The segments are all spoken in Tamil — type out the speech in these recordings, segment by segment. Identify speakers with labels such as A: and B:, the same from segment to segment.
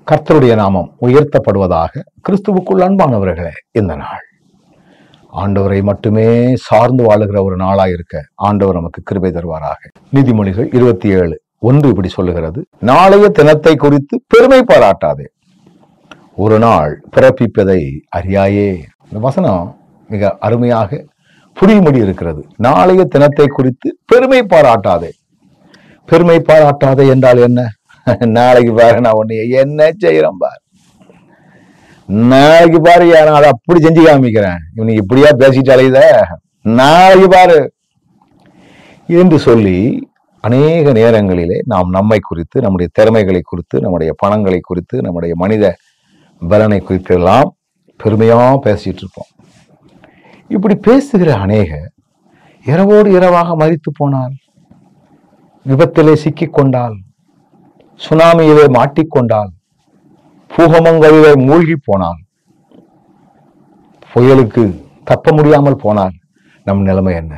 A: கர்த்தருடைய நாமம் உயர்த்தப்படுவதாக கிறிஸ்துவுக்குள் அன்பானவர்களே இந்த நாள் ஆண்டவரை மட்டுமே சார்ந்து வாழுகிற ஒரு நாளாய் இருக்க ஆண்டவர் நமக்கு கிருபை தருவாராக நீதிமொழிகள் இருபத்தி ஏழு ஒன்று இப்படி சொல்லுகிறது நாளைய தினத்தை குறித்து பெருமை பாராட்டாதே ஒரு நாள் பிறப்பிப்பதை அறியாயே இந்த வசனம் மிக அருமையாக புரியும்படி இருக்கிறது நாளைய தினத்தை குறித்து பெருமை பாராட்டாதே பெருமை பாராட்டாதே என்றால் என்ன நாளைக்கு பாரு நான் உன்னை என்ன செய்யறேன் பாரு நாளைக்கு பாரு நான் அதை அப்படி செஞ்சு காமிக்கிறேன் இவனுக்கு இப்படியா பேசிட்டு அலையுத நாளைக்கு பாரு என்று சொல்லி அநேக நேரங்களிலே நாம் நம்மை குறித்து நம்முடைய திறமைகளை குறித்து நம்முடைய பணங்களை குறித்து நம்முடைய மனித பலனை குறித்து எல்லாம் பெருமையா பேசிட்டு இருப்போம் இப்படி பேசுகிற அநேக இரவோடு இரவாக மறித்து போனால் விபத்திலே சிக்கிக் கொண்டால் சுனாமியிலே மாட்டிக்கொண்டால் பூகமங்களிலே மூழ்கி போனால் புயலுக்கு தப்ப முடியாமல் போனால் நம் நிலைமை என்ன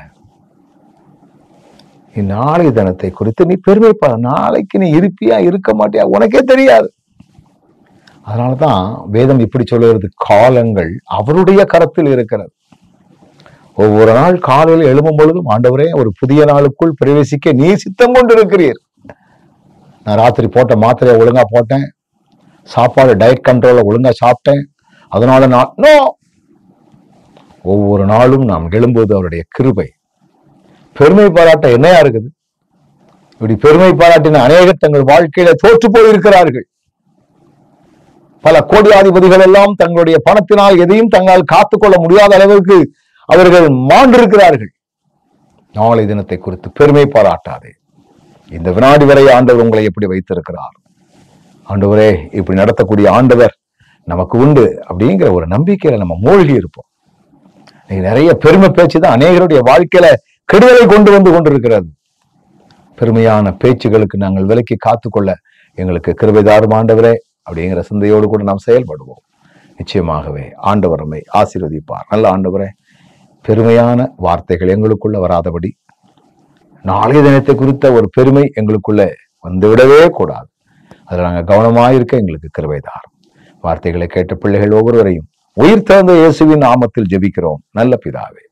A: இந்நாளை தினத்தை குறித்து நீ பெருமைப்பட நாளைக்கு நீ இருப்பியா இருக்க மாட்டியா உனக்கே தெரியாது அதனாலதான் வேதம் இப்படி சொல்லுகிறது காலங்கள் அவருடைய கரத்தில் இருக்கிறது ஒவ்வொரு நாள் காலையில் எழும்பும் பொழுதும் ஆண்டவரே ஒரு புதிய நாளுக்குள் பிரவேசிக்க நீ சித்தம் கொண்டிருக்கிறீர் நான் ராத்திரி போட்ட மாத்திரையை ஒழுங்கா போட்டேன் சாப்பாடு டயட் கண்ட்ரோல ஒழுங்கா சாப்பிட்டேன் அதனால நான் நோ ஒவ்வொரு நாளும் நாம் எழும்போது அவருடைய கிருபை பெருமை பாராட்ட என்னையா இருக்குது இப்படி பெருமை பாராட்டின அநேகர் தங்கள் வாழ்க்கையில தோற்று போயிருக்கிறார்கள் பல கோடியாதிபதிகள் எல்லாம் தங்களுடைய பணத்தினால் எதையும் தங்களால் காத்துக்கொள்ள முடியாத அளவுக்கு அவர்கள் மாண்டிருக்கிறார்கள் நாளை தினத்தை குறித்து பெருமை பாராட்டாதே இந்த வினாடி வரை ஆண்டவர் உங்களை எப்படி வைத்திருக்கிறார் ஆண்டவரே இப்படி நடத்தக்கூடிய ஆண்டவர் நமக்கு உண்டு அப்படிங்கிற ஒரு நம்பிக்கையில நம்ம மூழ்கி இருப்போம் இன்னைக்கு நிறைய பெருமை பேச்சு தான் அநேகருடைய வாழ்க்கையில கெடுதலை கொண்டு வந்து கொண்டிருக்கிறது பெருமையான பேச்சுகளுக்கு நாங்கள் விலக்கி காத்துக்கொள்ள எங்களுக்கு கிருபைதாரும் ஆண்டவரே அப்படிங்கிற சிந்தையோடு கூட நாம் செயல்படுவோம் நிச்சயமாகவே ஆண்டவர் நம்மை ஆசீர்வதிப்பார் நல்ல ஆண்டவரே பெருமையான வார்த்தைகள் எங்களுக்குள்ள வராதபடி நாளைய தினத்தை குறித்த ஒரு பெருமை எங்களுக்குள்ள வந்துவிடவே கூடாது அதில் நாங்கள் கவனமாயிருக்க எங்களுக்கு கிருபைதார் வார்த்தைகளை கேட்ட பிள்ளைகள் ஒவ்வொருவரையும் உயிர் திறந்த இயேசுவின் நாமத்தில் ஜெபிக்கிறோம் நல்ல பிதாவே